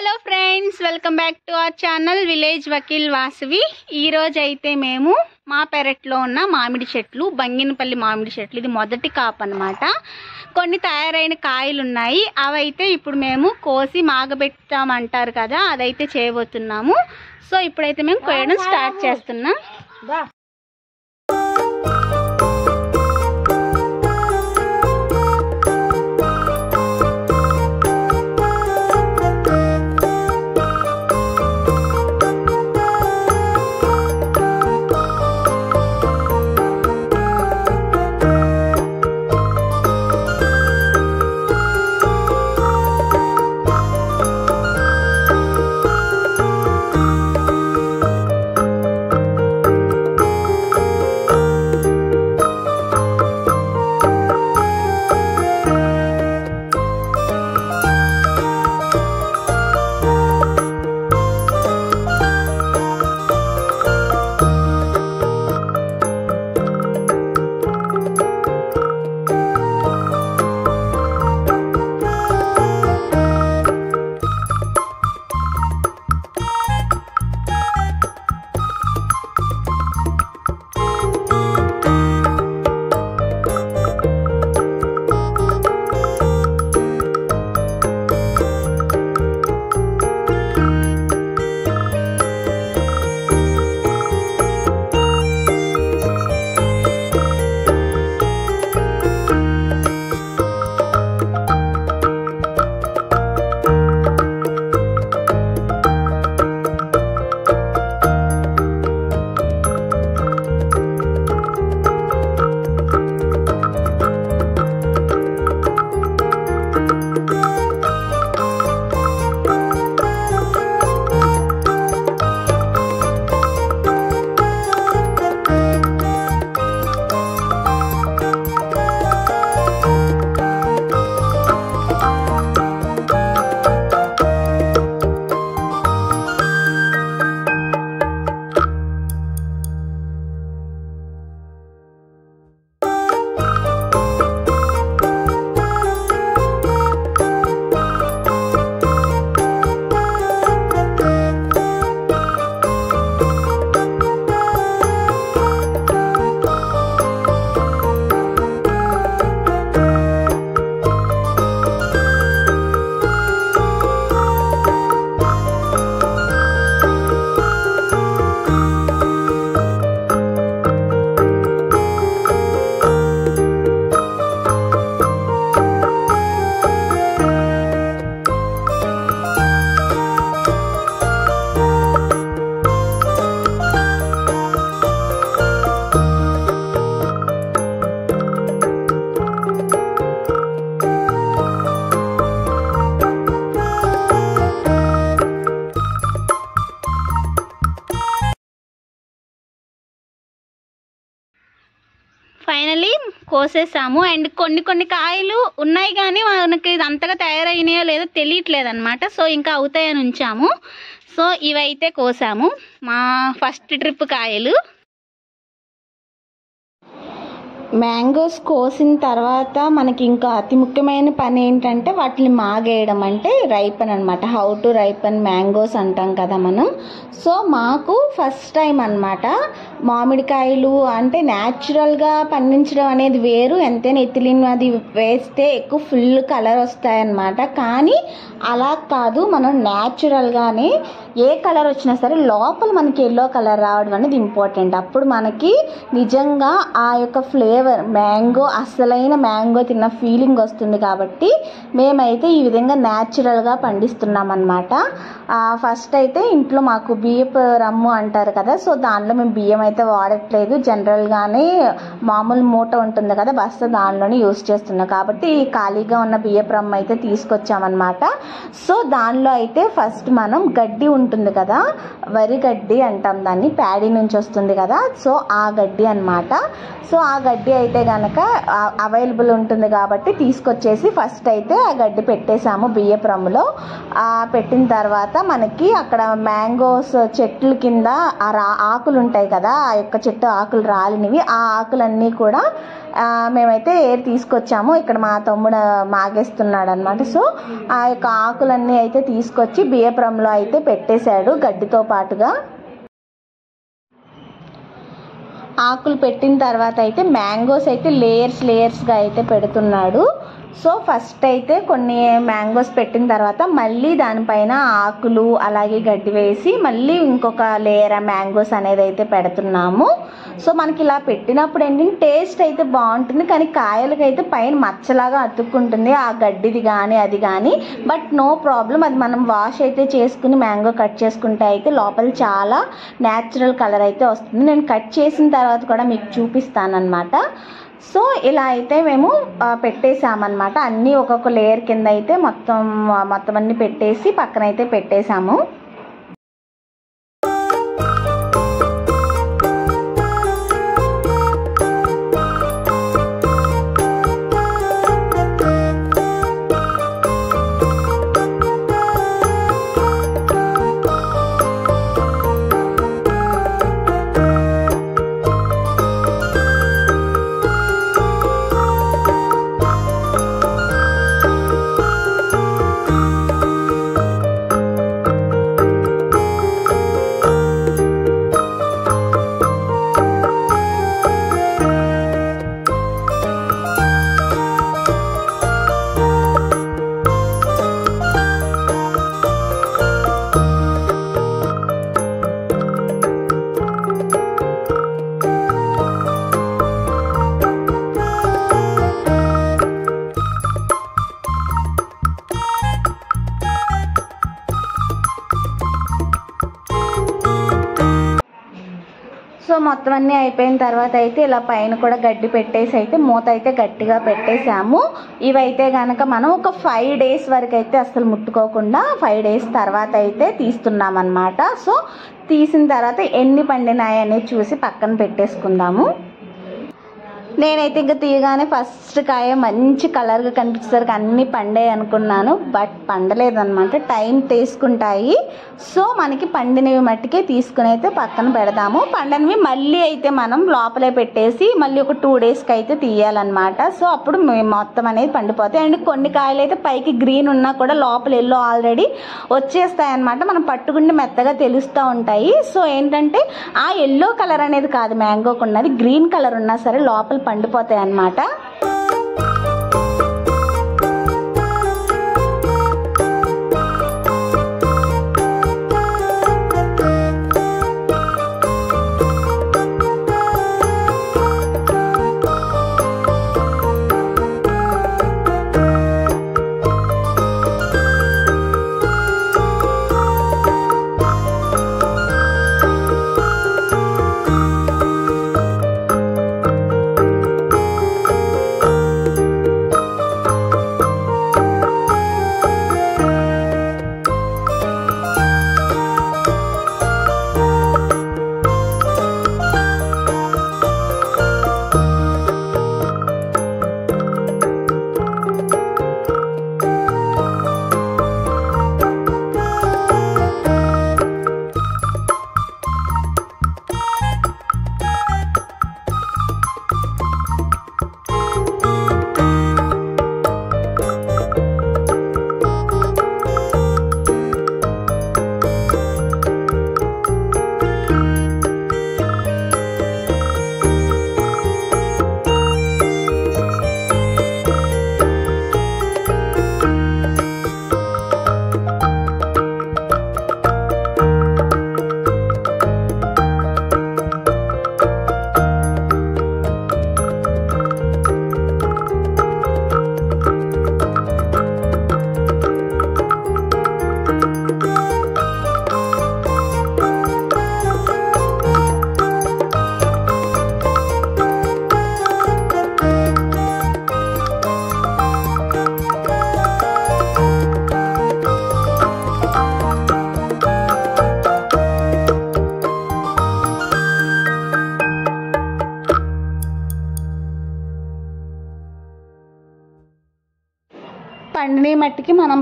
hello friends welcome back to our channel Village Vakeel Vasavi ఈ రోజు అయితే మేము మా పెరట్లో ఉన్న మామిడి చెట్లు బంగినపల్లి మామిడి చెట్లు ఇది మొదటి కాపు అన్నమాట కొన్ని తయారైన కాయలు ఉన్నాయి అవైతే ఇప్పుడు మేము కోసి మాగబెట్టామంటారు కదా అదైతే చేయబోతున్నాము సో ఇప్పుడైతే మేము కోయడం స్టార్ట్ చేస్తున్నాం ఫైనలీ కోసేసాము అండ్ కొన్ని కొన్ని కాయలు ఉన్నాయి కానీ మనకి ఇది అంతగా తయారైనాయో లేదో తెలియట్లేదు అనమాట సో ఇంకా అవుతాయని ఉంచాము సో ఇవైతే కోసాము మా ఫస్ట్ ట్రిప్ కాయలు మ్యాంగోస్ కోసిన తర్వాత మనకి ఇంకా అతి ముఖ్యమైన పని ఏంటంటే వాటిని మాగేయడం అంటే రైపన్ అనమాట హౌ టు రైపన్ మ్యాంగోస్ అంటాం కదా మనం సో మాకు ఫస్ట్ టైం అనమాట మామిడికాయలు అంటే న్యాచురల్గా పండించడం అనేది వేరు ఎంతైనా ఎథిలిన్ అది వేస్తే ఎక్కువ ఫుల్ కలర్ వస్తాయన్నమాట కానీ అలా కాదు మనం న్యాచురల్గానే ఏ కలర్ వచ్చినా సరే లోపల మనకి ఎల్లో కలర్ రావడం అనేది ఇంపార్టెంట్ అప్పుడు మనకి నిజంగా ఆ యొక్క ఫ్లేవర్ మ్యాంగో అసలైన మ్యాంగో తిన్న ఫీలింగ్ వస్తుంది కాబట్టి మేమైతే ఈ విధంగా న్యాచురల్గా పండిస్తున్నాం అనమాట ఫస్ట్ అయితే ఇంట్లో మాకు బియ్యపు రమ్ము అంటారు కదా సో దానిలో మేము బియ్యం అయితే వాడట్లేదు జనరల్గానే మామూలు మూట ఉంటుంది కదా బస్తా దానిలోనే యూస్ చేస్తున్నాం కాబట్టి ఈ ఖాళీగా ఉన్న బియ్యపు రమ్ము అయితే తీసుకొచ్చామన్నమాట సో దానిలో అయితే ఫస్ట్ మనం గడ్డి ఉంటుంది కదా వరి గడ్డి అంటాం దాన్ని ప్యాడీ నుంచి వస్తుంది కదా సో ఆ గడ్డి అన్నమాట సో ఆ గడ్డి గడ్డి అయితే గనక అవైలబుల్ ఉంటుంది కాబట్టి తీసుకొచ్చేసి ఫస్ట్ అయితే ఆ గడ్డి పెట్టేశాము బియ్యపు రమ్ములో ఆ పెట్టిన తర్వాత మనకి అక్కడ మ్యాంగోస్ చెట్ల కింద ఆ రా ఆకులు ఉంటాయి కదా ఆ యొక్క చెట్టు ఆకులు రాలినవి ఆ ఆకులన్నీ కూడా ఆ, మేమైతే ఏర్ తీసుకొచ్చాము ఇక్కడ మా తమ్ముడు మాగేస్తున్నాడు అనమాట సో ఆ యొక్క ఆకులన్నీ అయితే తీసుకొచ్చి బియ్యపురంలో అయితే పెట్టేశాడు గడ్డితో పాటుగా ఆకులు పెట్టిన తర్వాత అయితే మ్యాంగోస్ అయితే లేయర్స్ లేయర్స్గా అయితే పెడుతున్నాడు సో ఫస్ట్ అయితే కొన్ని మ్యాంగోస్ పెట్టిన తర్వాత మళ్ళీ దానిపైన ఆకులు అలాగే గడ్డి వేసి మళ్ళీ ఇంకొక లేయర్ మ్యాంగోస్ అనేది అయితే పెడుతున్నాము సో మనకి ఇలా పెట్టినప్పుడు ఏంటంటే టేస్ట్ అయితే బాగుంటుంది కానీ కాయలకి అయితే పైన మచ్చలాగా అతుక్కుంటుంది ఆ గడ్డిది కానీ అది కానీ బట్ నో ప్రాబ్లం అది మనం వాష్ అయితే చేసుకుని మ్యాంగో కట్ చేసుకుంటే అయితే లోపల చాలా న్యాచురల్ కలర్ అయితే వస్తుంది నేను కట్ చేసిన తర్వాత కూడా మీకు చూపిస్తాను అనమాట సో ఇలా అయితే మేము ఆ, పెట్టేసామన్నమాట అన్నీ ఒక్కొక్క లేయర్ కింద అయితే మొత్తం మొత్తం అన్ని పెట్టేసి పక్కన అయితే పెట్టేశాము సో మొత్తం అన్నీ అయిపోయిన తర్వాత అయితే ఇలా పైన కూడా గడ్డి పెట్టేసి అయితే మూత అయితే గట్టిగా పెట్టేసాము ఇవైతే కనుక మనం ఒక ఫైవ్ డేస్ వరకు అయితే అసలు ముట్టుకోకుండా ఫైవ్ డేస్ తర్వాత అయితే తీస్తున్నాం అనమాట సో తీసిన తర్వాత ఎన్ని పండినాయి అనేది చూసి పక్కన పెట్టేసుకుందాము నేనైతే ఇంకా తీయగానే ఫస్ట్ కాయ మంచి కలర్గా కనిపించేసరికి అన్నీ పండాయి అనుకున్నాను బట్ పండలేదన్నమాట టైం తీసుకుంటాయి సో మనకి పండినవి మట్టికే తీసుకుని అయితే పక్కన పెడదాము పండనివి మళ్ళీ అయితే మనం లోపలే పెట్టేసి మళ్ళీ ఒక టూ డేస్కి అయితే తీయాలన్నమాట సో అప్పుడు మే- మొత్తం అనేది పండిపోతాయి అండ్ కొన్ని కాయలు అయితే పైకి గ్రీన్ ఉన్నా కూడా లోపల ఎల్లో ఆల్రెడీ వచ్చేస్తాయి అనమాట మనం పట్టుకుంటే మెత్తగా తెలుస్తూ ఉంటాయి సో ఏంటంటే ఆ ఎల్లో కలర్ అనేది కాదు మ్యాంగోకి ఉన్నది గ్రీన్ కలర్ ఉన్నా సరే లోపల పండిపోతాయి అన్నమాట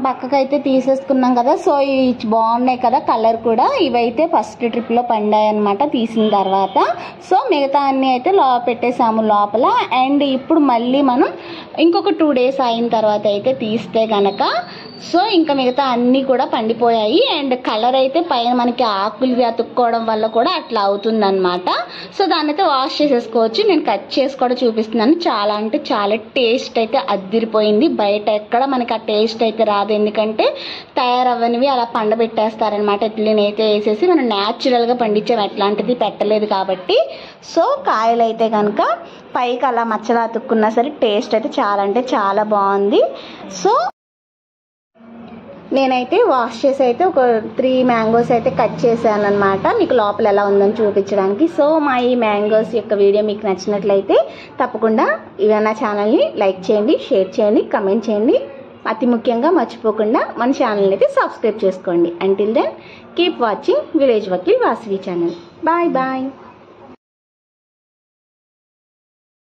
పక్కకైతే తీసేసుకున్నాం కదా సో ఇవి బాగున్నాయి కదా కలర్ కూడా ఇవైతే ఫస్ట్ ట్రిప్లో పండాయి అనమాట తీసిన తర్వాత సో మిగతా అన్నీ అయితే లో పెట్టేసాము లోపల అండ్ ఇప్పుడు మళ్ళీ మనం ఇంకొక టూ డేస్ అయిన తర్వాత అయితే తీస్తే గనక సో ఇంకా మిగతా అన్నీ కూడా పండిపోయాయి అండ్ కలర్ అయితే పైన మనకి ఆకులు అతుక్కోవడం వల్ల కూడా అట్లా అవుతుందన్నమాట సో దాన్ని అయితే వాష్ చేసేసుకోవచ్చు నేను కట్ చేసి కూడా చూపిస్తున్నాను చాలా అంటే చాలా టేస్ట్ అయితే అద్దిరిపోయింది బయట ఎక్కడ మనకి ఆ టేస్ట్ అయితే రాదు ఎందుకంటే తయారవ్వనివి అలా పండబెట్టేస్తారనమాట ఇట్లనైతే వేసేసి మనం న్యాచురల్గా పండించాం ఎట్లాంటిది పెట్టలేదు కాబట్టి సో కాయలు అయితే కనుక పైకి అలా మచ్చలు అతుక్కున్నా సరే టేస్ట్ అయితే చాలా అంటే చాలా బాగుంది సో నేనైతే వాష్ చేసి అయితే ఒక త్రీ మ్యాంగోస్ అయితే కట్ చేశాను అనమాట మీకు లోపల ఎలా ఉందని చూపించడానికి సో మా ఈ మ్యాంగోస్ యొక్క వీడియో మీకు నచ్చినట్లయితే తప్పకుండా ఇవి నా ఛానల్ని లైక్ చేయండి షేర్ చేయండి కమెంట్ చేయండి అతి ముఖ్యంగా మర్చిపోకుండా మన ఛానల్ని అయితే సబ్స్క్రైబ్ చేసుకోండి until then keep watching Village Vakeel Vasavi channel bye bye